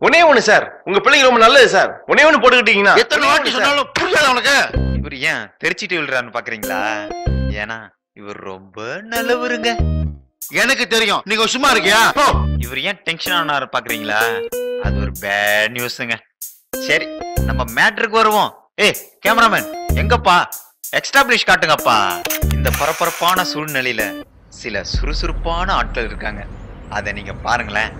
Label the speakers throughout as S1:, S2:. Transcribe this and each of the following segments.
S1: ஒன்னே ஒண்ணு சார் உங்க பிள்ளைங்க ரொம்ப நல்லது சார் ஒன்னே ஒண்ணு போட்டுக்கிட்டீங்கன்னா
S2: எத்தனை வாட்டி சொன்னாலும் புரியாத உனக்கு
S3: இவர் ஏன் தெரிச்சிட்டு விழுறான்னு பாக்குறீங்களா ஏன்னா இவர் ரொம்ப நல்லவருங்க
S2: எனக்கு தெரியும் நீங்க சும்மா இருக்கியா போ.
S3: இவர் ஏன் டென்ஷன் ஆனாரு பாக்குறீங்களா அது ஒரு பேட் நியூஸுங்க சரி நம்ம மேட்ருக்கு வருவோம் ஏய் கேமராமேன் எங்கப்பா எக்ஸ்டாப்ளிஷ் காட்டுங்கப்பா இந்த பரபரப்பான சூழ்நிலையில சில சுறுசுறுப்பான ஆட்கள் இருக்காங்க அதை நீங்க பாருங்களேன்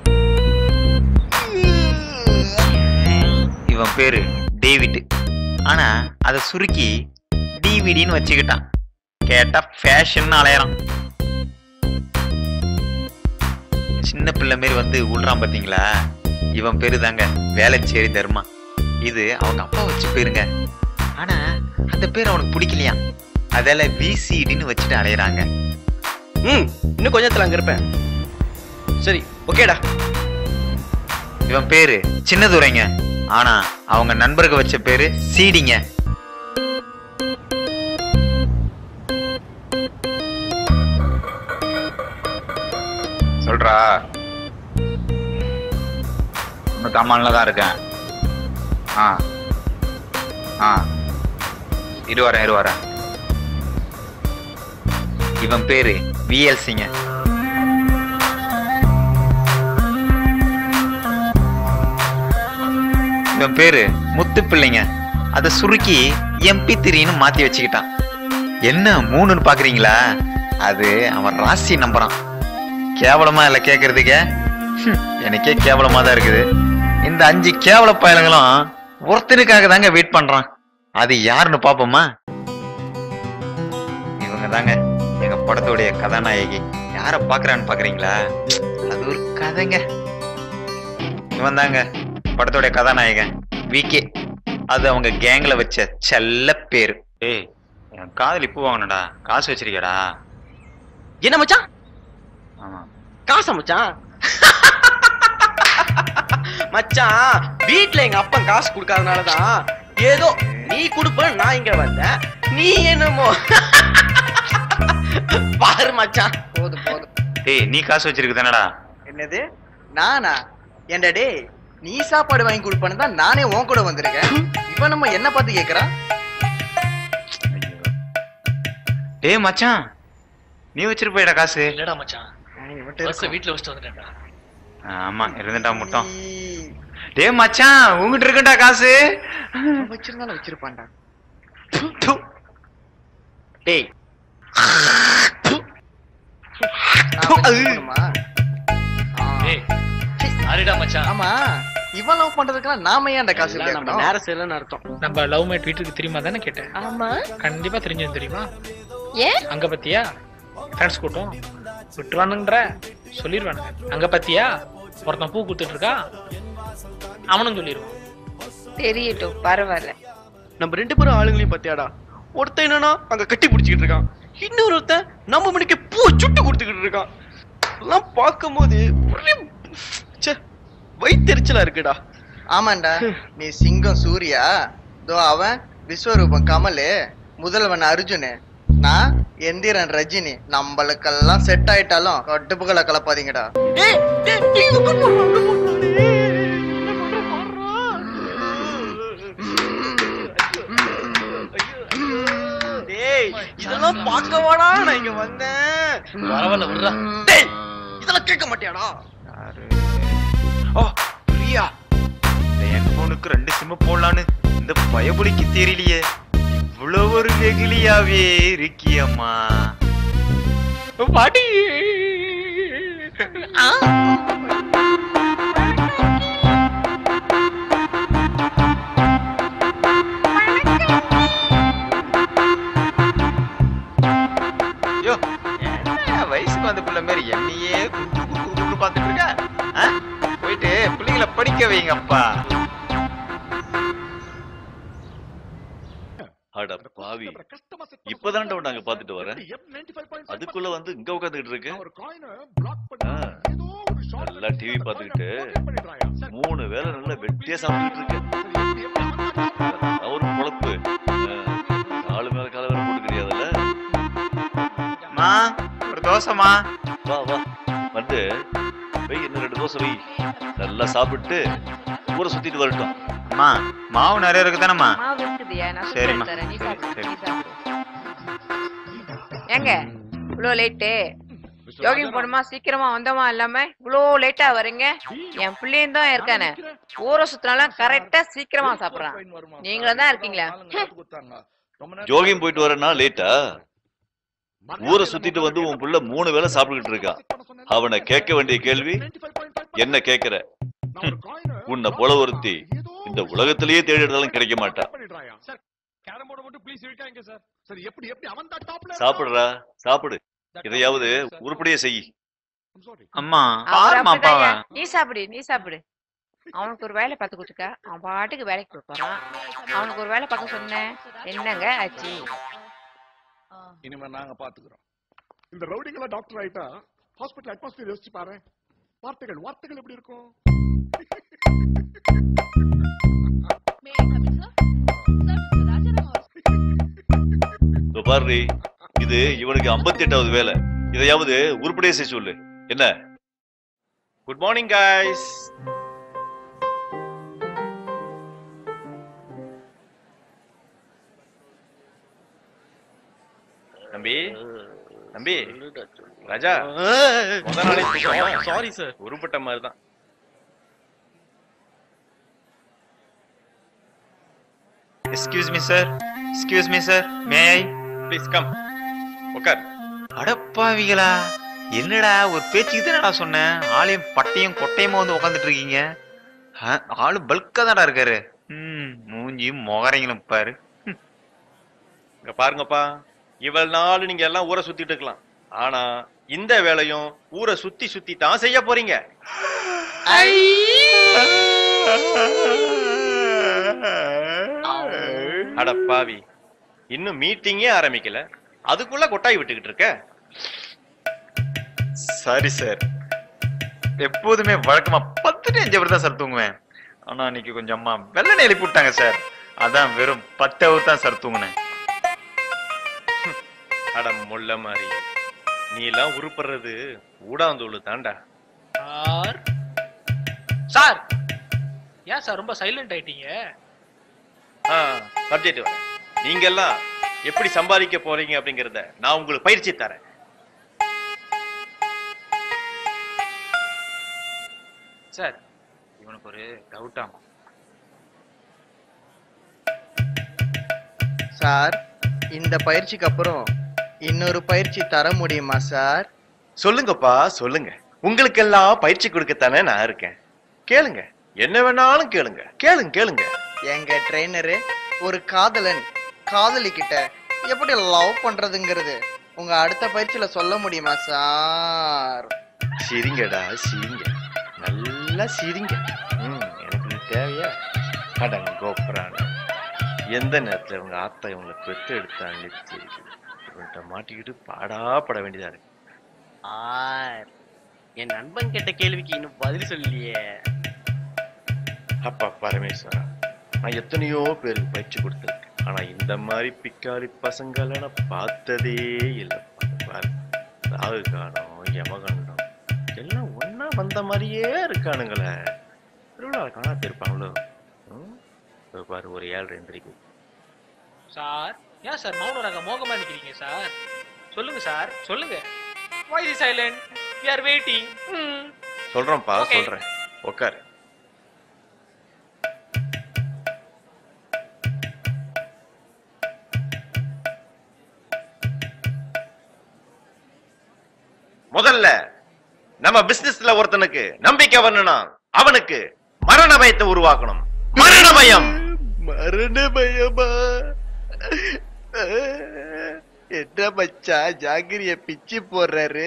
S3: இவன் பேரு டேவிட் ஆனா அதை சுருக்கி டிவிடின்னு வச்சுக்கிட்டான் கேட்டா ஃபேஷன் அலையறான் சின்ன பிள்ளை மாரி வந்து உள்றான் பாத்தீங்களா இவன் பேரு தாங்க வேலைச்சேரி தர்மா இது அவங்க அப்பா வச்சு பேருங்க ஆனா அந்த பேர் அவனுக்கு பிடிக்கலையா அதால விசிடின்னு வச்சுட்டு அலையறாங்க
S1: ம் இன்னும் கொஞ்சத்துல அங்க இருப்பேன் சரி ஓகேடா
S3: இவன் பேரு சின்னதுரைங்க ஆனா அவங்க நண்பருக்கு வச்ச பேரு சீடிங்க
S4: சொல்றா இன்னும் தமான்ல தான் இருக்கேன் ஆ ஆ இரு வரேன் இரு வரேன்
S3: இவன் பேரு விஎல்சிங்க இவன் பேரு முத்து பிள்ளைங்க அதை சுருக்கி எம்பி திரின்னு மாத்தி வச்சுக்கிட்டான் என்ன மூணுன்னு பாக்குறீங்களா அது அவன் ராசி நம்புறான் கேவலமா இல்ல கேக்குறதுக்கு ஹம், எனக்கே கேவலமா தான் இருக்குது இந்த அஞ்சு கேவல பயலுங்களும் ஒருத்தனுக்காக தாங்க வெயிட் பண்றான் அது யாருன்னு பாப்போமா இவங்க தாங்க எங்க படத்துடைய கதாநாயகி யார பாக்குறான்னு பாக்குறீங்களா அது ஒரு கதைங்க இவன் தாங்க படத்துடைய கதாநாயகன் விகே அது அவங்க கேங்ல வச்ச செல்ல பேரு ஏய் என் காதல் இப்போ வாங்கணும்டா காசு வச்சிருக்கடா
S1: என்ன மச்சான்
S3: ஆமா
S1: காசா மச்சான் மச்சான் வீட்ல எங்க அப்பா காசு கொடுக்காதனாலதான் ஏதோ நீ கொடுப்ப நான் இங்க வந்தேன் நீ என்னமோ பாரு மச்சான்
S5: போதும் போதும்
S3: ஏய் நீ காசு வச்சிருக்கு தானடா
S5: என்னது நானா ஏன்டா டேய் நீ சாப்பாடு வாங்கி கொடுப்பேன்னு தான் நானே உன் கூட வந்திருக்கேன் இவன் நம்ம என்ன பார்த்து கேக்குறான்
S3: டேய் மச்சான் நீ வச்சிட்டு போயிடா காசு
S6: இல்லடா மச்சான்
S5: இவன்ட்ட
S6: பர்ஸ்
S5: இருக்கும்.
S6: வீட்ல வச்சுட்டு வந்துட்டேன்டா
S3: ஆமா இருந்துட்டா முட்டம் டேய் மச்சான் உங்ககிட்ட இருக்குடா காசு
S5: அவன் வச்சிருந்தாலும் வச்சிருப்பான்டா
S1: து. டேய்
S5: நான் வச்சிருக்கணுமா? ஆ.
S6: ஏய் சாரிடா மச்சான்
S5: ஆமா இவன் லவ் பண்றதுக்கெல்லாம் நாம ஏன்டா காசு
S1: எல்லாம் நம்ம
S5: கேட்கணும்
S1: நேரம் செய்யலன்னு அர்த்தம்
S7: நம்ம லவ் மேட் வீட்டுக்கு தெரியுமா தானே கேட்டேன்
S8: ஆமா
S7: கண்டிப்பா தெரிஞ்சது தெரியுமா
S8: ஏன்
S7: அங்க பத்தியா ஃப்ரெண்ட்ஸ் கூட்டம் விட்டுருவானுன்ற சொல்லிடுவானுங்க அங்க பத்தியா ஒருத்தன் பூ கொடுத்துட்டு இருக்கா அவனும் சொல்லிடுவான்
S8: தெரியட்டும் பரவாயில்ல
S1: நம்ம ரெண்டு பேரும் ஆளுங்களையும் பத்தியாடா ஒருத்தன் என்னன்னா அங்க கட்டி பிடிச்சிக்கிட்டு இருக்கான் இன்னொருத்தன் நம்ம மணிக்கு பூ சுட்டு கொடுத்துக்கிட்டு இருக்கான் எல்லாம் பார்க்கும்போது ஒரே ச்சே வயித்தெரிச்சலா இருக்குடா
S5: ஆமாண்டா நீ சிங்கம் சூர்யா தோ அவன் விஸ்வரூபம் கமலு முதல்வன் அர்ஜுனு நான் எந்திரன் ரஜினி நம்மளுக்கெல்லாம் செட் ஆயிட்டாலும் கட்டுப்புகளை கலப்பாதீங்கடா
S1: ஏய், ஏய், ஏய், இது உட்கார் போடுறா, உள்ள போடுறானே. என்ன பண்ற, பாருடா. டேய், இதெல்லாம் பார்க்கவாடா நான் இங்க வந்தேன்
S6: பரவாயில்ல விடுறா
S1: டேய் இதெல்லாம் கேட்க மாட்டியாடா
S3: யாரு? ஓ பிரியா இந்த என் போனுக்கு ரெண்டு சிம்ம போடலான்னு இந்த பயபுலிக்கு தெரியலையே இவ்வளவு ஒரு வெகுலியாவே இருக்கியம்மா
S1: பாடி
S3: ஐயோ என்ன வயசுக்கு வந்த பிள்ளை மாதிரி என்னையே குடு குடு குடு குடு பார்த்துட்டு இருக்க ஆ? போயிட்டு பிள்ளைங்களை படிக்க வைங்கப்பா
S9: அட பாவி இப்பதான்டா நாங்க பாத்துட்டு வரேன் அதுக்குள்ள வந்து இங்க உட்காந்துக்கிட்டு இருக்கு ஆ, நல்லா டிவி பாத்துக்கிட்டு மூணு வேளை நல்லா வெட்டியா சாப்பிட்டுட்டு இருக்கு ஒரு பொழப்பு ஆ, காலு மேல கால வேற போட்டு கிடையாதுல்ல
S3: மா ஒரு தோசைமா
S9: வா வா வந்து வை இன்னும் ரெண்டு தோசை வை நல்லா சாப்பிட்டு ஊரை சுத்திட்டு வரட்டும்
S3: அம்மா மாவு நிறைய இருக்கு தானேம்மா
S8: மாவு இருக்குதுயா நான் சுட்டு
S3: சரிம்மா.
S8: தரேன் நீ சாப்பிடு
S3: சரி.
S8: நீ சாப்பிடு ஏங்க இவ்வளோ லேட்டு ஜோகிங் போனோமா சீக்கிரமா வந்தோமா இல்லாம இவ்வளோ லேட்டா வரீங்க என் பிள்ளையும் தான் இருக்கானே ஊரை சுத்தினாலும் கரெக்டா சீக்கிரமா சாப்பிடுறான் நீங்களும் தான் இருக்கீங்களா ஹம்.
S9: ஜோகிங் போயிட்டு வரேன்னா லேட்டா ஊரை சுத்திட்டு வந்து உன் புள்ள மூணு வேளை சாப்பிட்டுக்கிட்டு இருக்கான் அவனை கேட்க வேண்டிய கேள்வி என்ன கேக்குற உன்னை போல ஒருத்தி இந்த உலகத்திலேயே தேடி எடுத்தாலும் கிடைக்க மாட்டா சாப்பிடுறா சாப்பிடு இதையாவது உருப்படியா செய்
S3: அம்மா
S8: அவர்
S3: பாருமா
S8: அப்படிதான்யா.
S3: அப்பாவை
S8: நீ சாப்பிடு நீ சாப்பிடு அவனுக்கு ஒரு வேலை பார்த்து கொடுத்துக்க அவன் பாட்டுக்கு வேலைக்கு போய் போறான் அவனுக்கு ஒரு வேலை பார்க்க சொன்னேன் என்னங்க ஆச்சு
S10: இனிமே நாங்க பாத்துக்கிறோம் இந்த ரவுடிங்களா டாக்டர் ஆயிட்டா ஹாஸ்பிட்டல் அட்மாஸ்பியர் யோசிச்சு பாரு வார்த்தைகள் வார்த்தைகள் எப்படி இருக்கும்
S9: இதோ பாரு இது இவனுக்கு 58வது எட்டாவது வேலை இதையாவது உருப்படியா செய்ய சொல்லு என்ன
S1: குட் மார்னிங் காய்ஸ் தம்பி தம்பி ராஜா முத நாளே சாரி சார் உருப்பட்ட மாதிரி தான்
S3: excuse me sir excuse me sir may I
S1: please come உட்கார்
S3: அடப்பாவிகளா என்னடா ஒரு பேச்சுக்கு தானடா சொன்னேன் ஆளையும் பட்டையும் கொட்டையுமா வந்து உட்காந்துட்டு இருக்கீங்க ஆ, ஆளு பல்கா தான்டா இருக்காரு ம் மூஞ்சியும் முகரைங்களும் பாரு
S1: இங்க பாருங்கப்பா இவ்வளவு நாள் நீங்க எல்லாம் ஊரை சுத்திட்டு இருக்கலாம் ஆனா இந்த வேலையும் ஊரை சுத்தி சுத்தி தான் செய்ய போறீங்க அட பாவி இன்னும் மீட்டிங்கே ஆரம்பிக்கல அதுக்குள்ள கொட்டாய் விட்டுக்கிட்டு இருக்க
S3: சாரி சார் எப்போதுமே வழக்கமா பத்து அஞ்சு அவர் தான் சார் தூங்குவேன் ஆனா இன்னைக்கு கொஞ்சம் அம்மா வெள்ளனை எழுப்பி விட்டாங்க சார் அதான் வெறும் பத்து அவர் தான் சார் தூங்குனேன்
S1: அட முள்ள மாதிரி நீ எல்லாம் உருப்படுறது ஊடாந்தூள் தாண்டா
S7: சார் சார் ஏன் சார் ரொம்ப சைலண்ட் ஆயிட்டீங்க
S1: ஆ சப்ஜெக்ட் வரேன் நீங்க எல்லாம் எப்படி சம்பாதிக்க போறீங்க அப்படிங்கறத நான் உங்களுக்கு பயிற்சி தரேன்
S4: சார் இவனுக்கு ஒரு டவுட்டாமா
S5: சார் இந்த பயிற்சிக்கு அப்புறம் இன்னொரு பயிற்சி தர முடியுமா சார்
S1: சொல்லுங்கப்பா சொல்லுங்க உங்களுக்கெல்லாம் பயிற்சி கொடுக்கத்தானே நான் இருக்கேன் கேளுங்க என்ன வேணாலும் கேளுங்க கேளுங்க கேளுங்க
S5: எங்க ட்ரெயினரு ஒரு காதலன் காதலி கிட்ட எப்படி லவ் பண்றதுங்கிறது உங்க அடுத்த பயிற்சியில சொல்ல முடியுமா சார்
S1: சிரிங்கடா சிரிங்க நல்லா சிரிங்க ம் எனக்கு இது தேவையா அடங்கோப்பரான எந்த நேரத்துல இவங்க ஆத்தா இவங்களை பெத்து எடுத்தாங்க இவன்கிட்ட மாட்டிக்கிட்டு பாடாப்பட வேண்டியதா இருக்கு
S11: ஆர் என் நண்பன் கேட்ட கேள்விக்கு இன்னும் பதில் சொல்லலையே
S1: அப்பா பரமேஸ்வரா நான் எத்தனையோ பேருக்கு பயிற்சி கொடுத்துருக்கேன் ஆனா இந்த மாதிரி பிக்காளி பசங்களை நான் பார்த்ததே இல்லை பாரு ராகு காலம் யமகண்டம் எல்லாம் ஒண்ணா வந்த மாதிரியே இருக்கானுங்களே திருவிழா காணாத்து இருப்பாங்களோ ம்? இதோ பாரு ஒரு ஏழரை எந்திரிக்கும்
S7: சார் ஏன் சார் மௌன ரக மோகமா நிக்கிறீங்க சார் சொல்லுங்க சார் சொல்லுங்க why the silent we are waiting
S1: சொல்றேன்ப்பா
S7: Okay.
S1: சொல்றேன் உட்காரு முதல்ல நம்ம பிசினஸ்ல ஒருத்தனுக்கு நம்பிக்கை வரணும்னா அவனுக்கு மரண பயத்தை உருவாக்கணும் மரண பயம்
S5: மரண பயமா என்ன மச்சா ஜாகிரிய பிச்சு போடுறாரு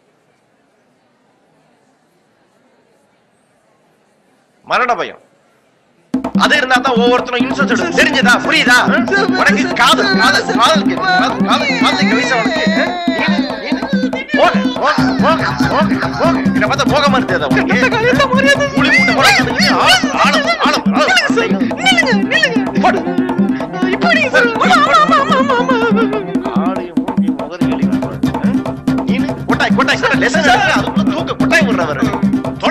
S1: மரண பயம் அது இருந்தா தான் ஒவ்வொருத்தரும் இன்சூரன்ஸ் எடுக்கும் தெரிஞ்சதா புரியுதா உனக்கு காதல் காதல் காதல் கேக்குது. காதல் காதல் காதல் வயசு உனக்கு நீனு, நீனு. போக போக போக போக போக இத பார்த்தா போக மாதிரி தெரியுதா உனக்கு புளி மூட்டை போல உட்கார்ந்துக்கிட்டு ஆழம் ஆழம் ஆழம் ஆழம் போடு. ஆளையும் மூக்கையும் உதறி வெளியே வர பாரு. நீனு, கொட்டாய் கொட்டாய் கொட்டாய் லெசன் அதுக்குள்ள தூக்க கொட்டாய் விடுறவர்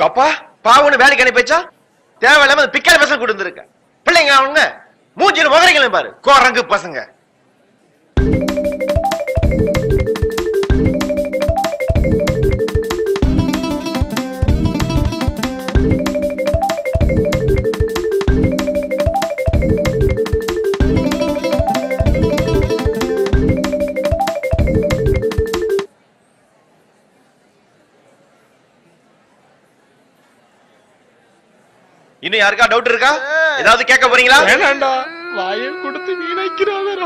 S12: உங்க அப்பா பாவன்னு வேலைக்கு அனுப்பிச்சா தேவையில்லாம அந்த பிக்கால பசங்க கூட்டு வந்திருக்க பிள்ளைங்க அவங்க மூஞ்சில முகரைகளும் பாரு குரங்கு பசங்க இன்னும் யாருக்கா டவுட் இருக்கா ஏதாவது கேட்க போறீங்களா
S7: வேணாண்டா வாயை கொடுத்து வீணாக்கிறாதரா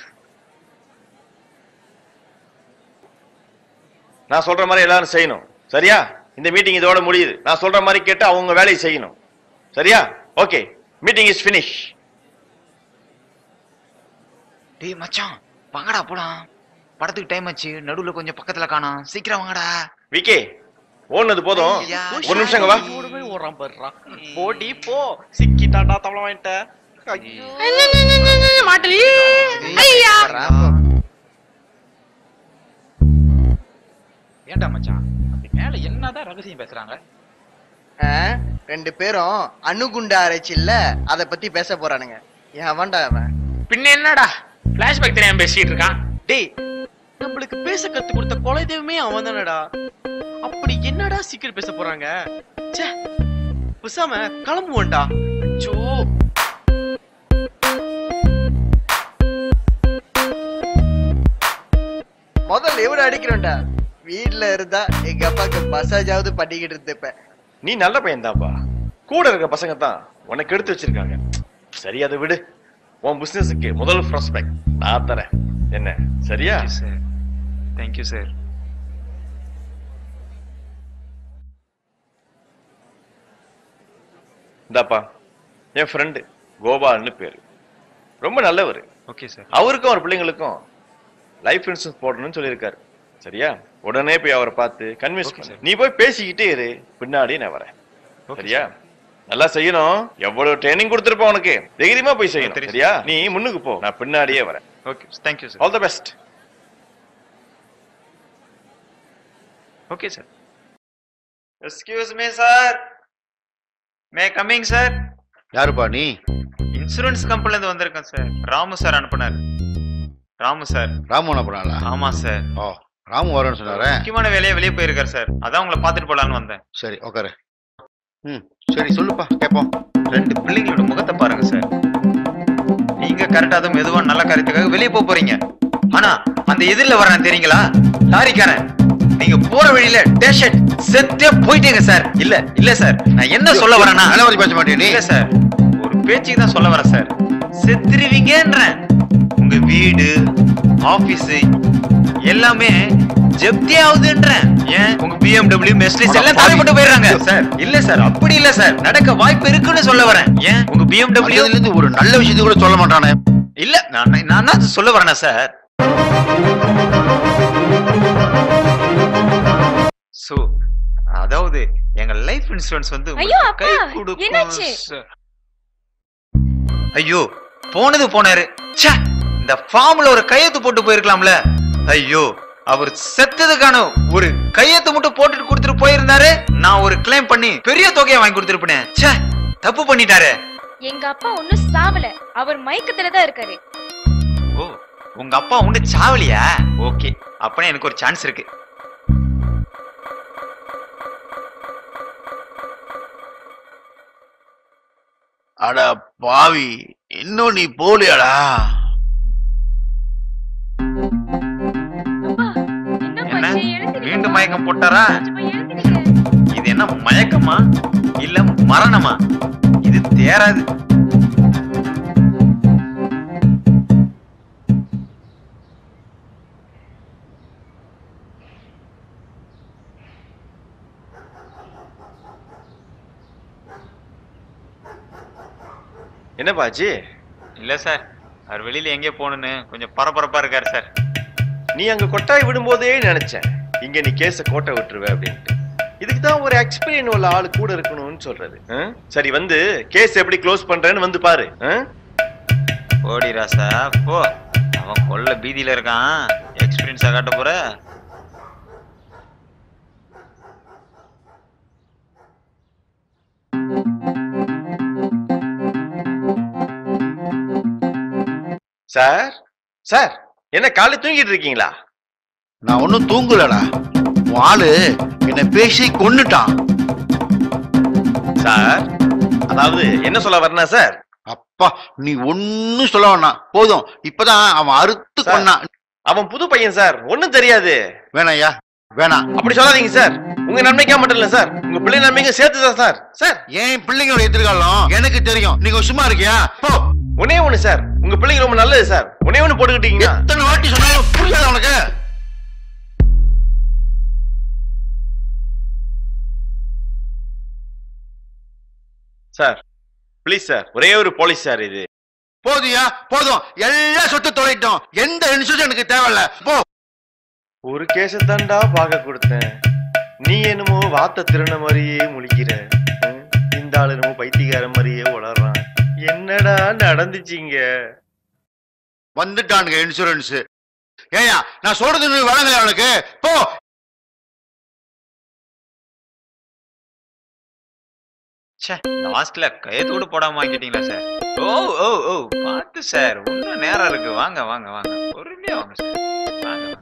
S12: நான் சொல்ற மாதிரி எல்லாரும் செய்யணும் சரியா இந்த மீட்டிங் இதோட முடியுது நான் சொல்ற மாதிரி கேட்டு அவங்க வேலையை செய்யணும் சரியா ஓகே மீட்டிங் இஸ் finish
S3: டேய் மச்சான் வாங்கடா போலாம் படத்துக்கு டைம் ஆச்சு நடுவுல கொஞ்சம் பக்கத்துல காணோம் சீக்கிரம் வாங்கடா
S12: விக்கி ஓடுனது போதும்
S3: ஐயா.
S12: ஒரு நிமிஷங்க வா
S1: ஓடுவே ஓடுறான் பாருடா போடி போ சிக்கிட்டான்டா தவளை வாங்கிட்ட
S8: மாட்டலி ஐயா
S4: ஏன்டா மச்சான் அப்படி மேல என்னதான் ரகசியம் பேசுறாங்க
S5: ஆ, ரெண்டு பேரும் அணுகுண்ட ஆராய்ச்சி இல்ல அத பத்தி பேச போறானுங்க எவன்டா அவன்
S7: பின்ன என்னடா பிளாஷ்பேக் தெரியாம பேசிட்டு இருக்கான்
S1: டேய் நம்மளுக்கு பேச கத்து கொடுத்த கொலை தெய்வமே அவன் தானடா அப்படி என்னடா சீக்கிரம் பேச போறாங்க ச்சே பேசாம கிளம்புவோம்டா சோ
S5: முதல்ல எவ்வளவு அடிக்கிறோம்டா வீட்ல இருந்தா எங்க அப்பாக்கு மசாஜாவது பண்ணிக்கிட்டு இருந்தப்ப
S12: நீ நல்ல பையன்தாப்பா கூட இருக்க பசங்க தான் உனக்கு எடுத்து வச்சிருக்காங்க சரி அதை விடு உன் பிசினஸுக்கு முதல் ப்ராஸ்பெக்ட் நான் தரேன் என்ன சரியா
S3: சார் தேங்க்யூ சார்
S12: இந்தாப்பா என் ஃப்ரெண்டு கோபால்னு பேரு ரொம்ப நல்லவர்
S3: ஓகே சார்
S12: அவருக்கும் அவர் பிள்ளைங்களுக்கும் லைஃப் இன்சூரன்ஸ் போடணும்னு சொல்லியிருக்காரு சரியா உடனே போய் அவரை பார்த்து கன்வின்ஸ் பண்ணு நீ போய் பேசிக்கிட்டே இரு பின்னாடி நான் வரேன் சரியா நல்லா செய்யணும் எவ்வளவு ட்ரைனிங் கொடுத்துருப்போம் உனக்கு தைரியமா போய் செய்யணும்
S3: தெரியும்.
S12: சரியா நீ முன்னுக்கு போ நான் பின்னாடியே வரேன்
S3: okay thank you sir
S12: all the best
S3: okay sir excuse me sir may coming sir
S2: யாருப்பா நீ
S3: இன்சூரன்ஸ் கம்பெனில இருந்து வந்திருக்கேன் சார் ராமு சார் அனுப்புனார் ராமு சார்
S2: ராமு அனுப்புனாளா
S3: ஆமா சார்
S2: ஓ ராமு வரேன்னு சொன்னாரே
S3: முக்கியமான வேலையா வெளியே போயிருக்காரு சார் அதான் உங்களை பார்த்துட்டு போலான்னு வந்தேன்
S2: சரி உட்காரு ம் சரி சொல்லுப்பா கேட்போம்
S3: ரெண்டு பிள்ளைங்களோட முகத்தை பாருங்க சார் நீங்க கரெக்டா அதுவும் மெதுவா நல்ல காரியத்துக்காக வெளியே போக போறீங்க ஆனா அந்த எதிரில வரேன் தெரியுங்களா லாரிக்காரன் நீங்க போற வழியில டேஷட் செத்தே போயிட்டீங்க சார் இல்ல இல்ல சார் நான் என்ன சொல்ல வரேன்னா
S2: நல்லவரி பேச மாட்டியா நீ
S3: இல்ல சார் ஒரு பேச்சுக்கு தான் சொல்ல வரேன் சார் செத்துருவீங்கன்றேன் உங்க வீடு ஆபீஸ் எல்லாமே ஜப்தி ஆகுதுன்றேன் ஏன் உங்க பிஎம்டபிள்யூ மெஸ்லிஸ் எல்லாம் காலி போட்டு போயிடுறாங்க சார் இல்ல சார் அப்படி இல்ல சார் நடக்க வாய்ப்பு இருக்குன்னு சொல்ல வரேன் ஏன் உங்க பிஎம்டபிள்யூ
S2: அதுல இருந்து ஒரு நல்ல விஷயத்தை கூட சொல்ல மாட்டானே
S3: இல்ல நான் நான் தான் சொல்ல வரேனா சார் சோ அதாவது எங்க லைஃப் இன்சூரன்ஸ் வந்து
S13: ஐயோ,
S3: உங்களுக்கு
S13: அப்பா,
S3: கை கொடுக்கும்
S13: என்னாச்சு?
S3: சார். ஐயோ போனது போனாரு ச்சே இந்த ஃபார்ம்ல ஒரு கையெழுத்து போட்டு போயிருக்கலாம்ல ஐயோ அவர் செத்ததுக்கான ஒரு கையெழுத்து மட்டும் போட்டுட்டு கொடுத்துட்டு போயிருந்தாரு நான் ஒரு கிளைம் பண்ணி பெரிய தொகையை வாங்கி கொடுத்துருப்பேன் ச்சே தப்பு பண்ணிட்டாரு
S13: எங்க அப்பா ஒன்னும் சாவல அவர் மயக்கத்துல தான் இருக்காரு
S3: ஓ உங்க அப்பா உண்டு சாவலியா ஓகே அப்பனா எனக்கு ஒரு சான்ஸ் இருக்கு
S2: அட பாவி இன்னும் நீ போலியாடா
S3: என்ன மீண்டும் மயக்கம் போட்டாரா இது என்ன மயக்கமா இல்ல மரணமா இது தேராது
S12: என்னப்பா ஆச்சு
S3: இல்ல சார் அவர் வெளியில எங்கே போகணும்னு கொஞ்சம் பரபரப்பா இருக்காரு சார்
S12: நீ அங்க கொட்டாய் விடும்போதே நினைச்சேன் இங்க நீ கேஸ கோட்டை விட்டுருவ அப்படின்ட்டு இதுக்கு தான் ஒரு எக்ஸ்பீரியன் உள்ள ஆள் கூட இருக்கணும்னு சொல்றது ஆ? சரி வந்து கேஸ் எப்படி க்ளோஸ் பண்றேன்னு வந்து பாரு ஆ?
S3: போடி ராசா போ அவன் கொல்ல பீதியில இருக்கான் எக்ஸ்பீரியன்ஸா காட்ட போற
S12: சார் சார் என்ன காலை தூங்கிட்டு இருக்கீங்களா
S2: நான் ஒன்னும் தூங்கலடா உன் ஆளு என்னை பேசி கொன்னுட்டான்
S12: சார் அதாவது என்ன சொல்ல வரனா சார்
S2: அப்பா நீ ஒன்னும் சொல்ல வேணாம் போதும் இப்பதான் அவன் அறுத்து
S12: சார்,
S2: கொன்னான்
S12: அவன் புது பையன் சார் ஒண்ணும் தெரியாது
S2: வேணாயா வேணாம்
S12: அப்படி சொல்லாதீங்க சார் உங்க நன்மைக்கா மட்டும் இல்ல சார் உங்க பிள்ளை நன்மைக்கு சேர்த்து தான் சார் சார்
S2: என் பிள்ளைங்களோட எதிர்காலம் எனக்கு தெரியும் நீங்க சும்மா இருக்கியா போ
S12: ஒன்னே ஒண்ணு சார் உங்க பிள்ளைங்க ரொம்ப நல்லது சார் ஒன்னே ஒண்ணு போட்டுக்கிட்டீங்கன்னா
S2: எத்தனை வாட்டி சொன்னாலும் புரியாத உனக்கு
S12: சார் ப்ளீஸ் சார் ஒரே ஒரு போலீஸ் சார் இது
S2: போதியா போதும் எல்லா சொத்து தொலைட்டோம் எந்த இன்சூரன்ஸ் எனக்கு தேவையில்ல போ
S12: ஒரு கேஸ தாண்டா பார்க்க கொடுத்தேன் நீ என்னமோ வாத்த திருண மாதிரியே முழிக்கிற ம், இந்த ஆளு என்னமோ பைத்தியக்கார மாதிரியே உளறான் என்னடா நடந்துச்சிங்க
S2: வந்துட்டானுங்க இன்சூரன்ஸ் ஏயா நான் சொல்றது நீ வழங்கல அவனுக்கு போ
S3: ச்சே லாஸ்ட்ல கையத்து கூட போடாம ஆக்கிட்டீங்களா சார் ஓ ஓ ஓ பார்த்து சார் இன்னும் நேரம் இருக்கு வாங்க வாங்க வாங்க பொறுமையா வாங்க சார் வாங்க வாங்க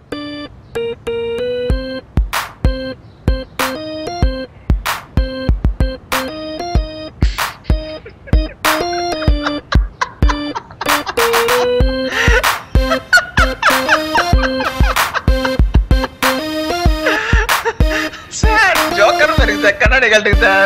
S3: சார் ஜோக்கரும் இருக்கு சார் கண்ணாடி கழட்டுங்க சார்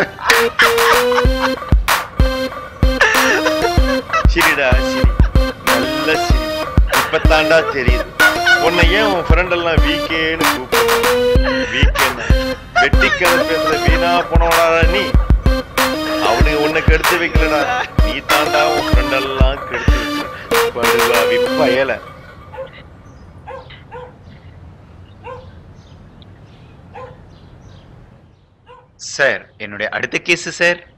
S12: சிரிடா சிரி நல்ல சிரி இப்பத்தாண்டா தெரியுது உன்னை ஏன் உன் ஃப்ரெண்ட் எல்லாம் வீக்கேன்னு கூப்பிடுறான் வீக்கேன்னு வெட்டி கதை பேசுற வீணா போனவடா நீ அவனுக்கு உன்னை கெடுத்து வைக்கலடா நீ தாண்டா உன் ஃப்ரெண்ட் எல்லாம் கெடுத்து வச்ச படுவாவி பயல
S3: சார் என்னுடைய அடுத்த கேஸ் சார்